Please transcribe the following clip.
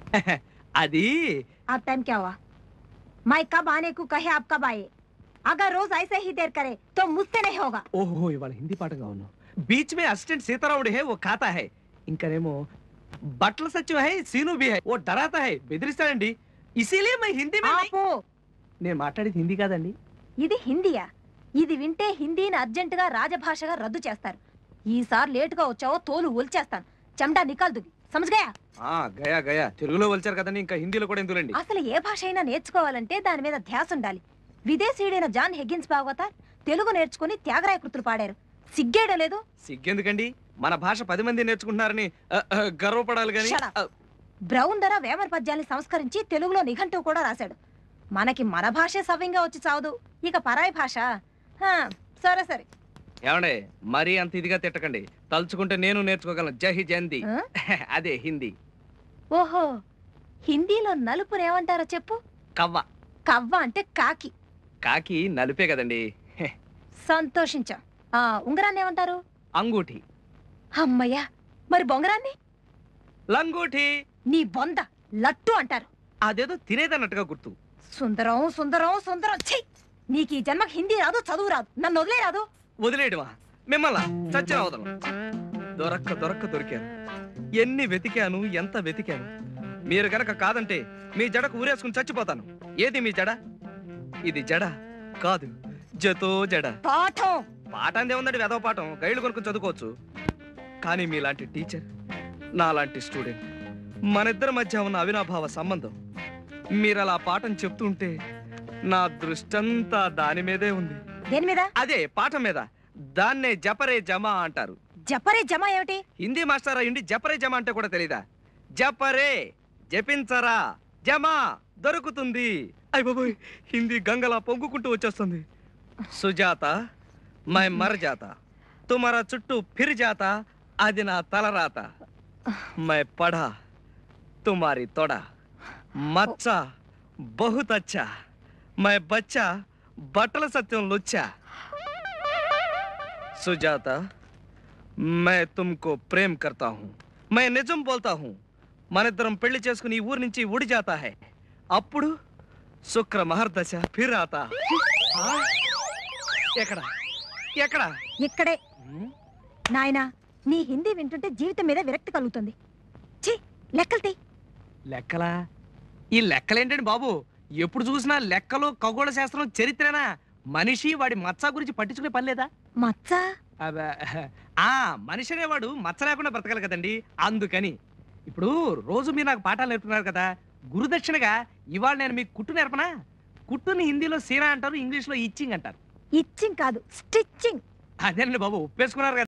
అది अब टाइम क्या हुआ मैं कब आने को कहे आप कब आए अगर रोज ऐसे ही देर करे तो मुझसे नहीं होगा ఓహో ఇవాళ హిందీ పాఠంగా ఉన్నావు బీచ్ మే అసిస్టెంట్ సీతారాముడు హే ఓ ఖాతా హై ఇంకనేమో బట్టల సత్యం హై సీను బి హై ఓ డరాతా హై బెదిరిస్తాడండి ఇసీలియే మై హిందీ మే నహీ- ఆపు నేను మాట్లాడేది హిందీ కాదండి ఇది హిందీయా ఇది వింటే హిందీని అర్జెంటుగా రాజభాషగా రద్దు చేస్తారు ఈసారి లేటుగా వచ్చావో తోలు ఒలిచేస్తాను చెమటా నికాల్దుగి సమజ్గయా ఆ గయా గయా తెలుగులో వచ్చారు కదండి ఇంకా హిందీలో కూడా ఎందులండి అసలు ఏ భాష అయినా నేర్చుకోవాలంటే దాని మీద ధ్యాస ఉండాలి విదేశీయుడైన జాన్ హెగ్గిన్స్ భాగవత తెలుగు నేర్చుకుని త్యాగరాయ కృతులు పాడారు సిగ్గేయడం లేదు సిగ్గెందుకండి మన భాష పది మంది నేర్చుకుంటున్నారని ఆ, ఆ, గర్వపడాలి కానీ Shut up. బ్రౌన్ ధర వేమన పద్యాల్ని సంస్కరించి తెలుగులో నిఘంటువు కూడా రాశాడు మనకి మన భాషే సవ్యంగా వచ్చి చావదు ఇక పరాయి భాష హా, సరే సరే ఏమండే మరీ అంత ఇదిగా తిట్టకండి తలుచుకుంటే నేను నేర్చుకోగలను జహి జంది ఆ? అదే హిందీ ఓహో హిందీలో నలుపుని ఏమంటారో చెప్పు కవ్వ కవ్వ అంటే కాకి కాకి నలుపే కదండి హె, సంతోషించాం ఆ ఉంగరాన్ని ఏమంటారు అంగూఠి అమ్మయ్యా మరి బొంగరాన్ని లంగూఠి నీ బొంద లట్టు అంటారు అదేదో తినేదన్నట్టుగా గుర్తు సుందరం సుందరం సుందరం ఛీ నీకు ఈ జన్మకి హిందీ రాదు చదువు రాదు నన్ను వదిలే రాదు వదిలేయడమా మిమ్మల్ని చచ్చిన అవదలం దొరక్క దొరక్క దొరికాను ఎన్ని వెతికాను ఎంత వెతికాను మీరు గనక కాదంటే మీ జడకు ఊరేసుకుని చచ్చిపోతాను ఏది మీ జడ ఇది జడ కాదు జతో జడ పాఠం పాఠం ఉందండి వెదవ పాఠం గైడ్లు కొనుక్కొని చదువుకోవచ్చు కానీ మీలాంటి టీచర్ నాలాంటి స్టూడెంట్ మన ఇద్దరి మధ్య ఉన్న అవినాభావ సంబంధం మీరు అలా పాఠం చెప్తుంటే నా దృష్టంతా దాని మీదే ఉంది దేని మీద అదే పాఠం మీద దాన్నే జపరే జమా అంటారు జపరే జమ ఏమిటి హిందీ మాస్టర్ అయ్యుండి జపరే జమా అంటే కూడా తెలీదా జపరే జపించరా జమా దొరుకుతుంది అయ్య బాబోయ్ హిందీ గంగలా పొంగుకుంటూ వచ్చేస్తుంది సుజాత మై మర్ జాత తుమరా చుట్టూ ఫిర్ జాత అది నా తలరాత మై పడా తుమారి తొడ మచ్చ బహుత్ అచ్చా మై బచ్చా బట్టల సత్యం లుచ్చా सुजाता मैं तुमको ప్రేమ్ करता हूँ मैं నిజం बोलता हूँ మనిద్దరం పెళ్లి చేసుకుని ఈ ఊరి నుంచి ఉడి జాతా హై అప్పుడు శుక్ర మహర్దశ ఫిర్ ఆతా ఆ? ఎక్కడ ఎక్కడ ఇక్కడే నాయనా నీ హిందీ వింటుంటే జీవితం మీద విరక్తి కలుగుతుంది ఛీ లెక్కలు తీ లెక్కలా ఈ లెక్కలేంటండి బాబు ఎప్పుడు చూసినా లెక్కలు ఖగోళ శాస్త్రం చరిత్రేనా మనిషి వాడి మచ్చ గురించి పట్టించుకునే పని లేదా మచ్చ అబ్బా, ఆ మనిషి అనేవాడు మచ్చ లేకుండా బ్రతకాలి కదండి అందుకని ఇప్పుడు రోజు మీరు నాకు పాఠాలు నేర్పుతున్నారు కదా గురుదక్షిణగా ఇవాళ నేను మీకు కుట్టు నేర్పనా కుట్టుని హిందీలో సీనా అంటారు ఇంగ్లీష్లో ఇచ్చింగ్ అంటారు ఇచ్చింగ్ కాదు స్టిచ్చింగ్ అదేనండి బాబు ఒప్పేసుకున్నారు కదా